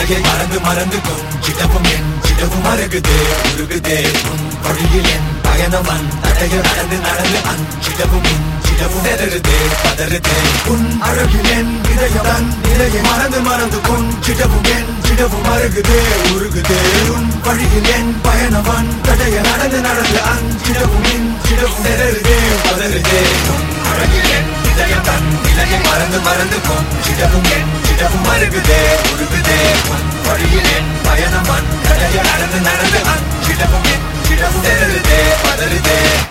நிலையை மறந்து மறந்து கொஞ்சிடவும் என் சிடவும் மறுகுதே உருகுதே உன் வழியில் என் பயணமன் தடைய நடந்து நடந்து அஞ்சிடவும் இஞ்சிடவும் செதறுதே பதறுதே உன் அழகில் என் இதயம் தன் நிலையை மறந்து மறந்து கொஞ்சிடவும் என் சிடவும் மறுகுதே உருகுதே உன் வழியில் என் பயணமன் தடைய நடந்து நடந்து அஞ்சிடவும் இஞ்சிடவும் செதறுதே பதறுதே உன் அழகில் என் இதயம் தன் நிலையை மறந்து மறந்து கொஞ்சிடவும் என் சிடவும் மறுகுதே உருகுதே உன் வழியில் என் பயணமன் தடைய நடந்து நடந்து அஞ்சிடவும் என் சிடவும் செதறுதே பதறுதே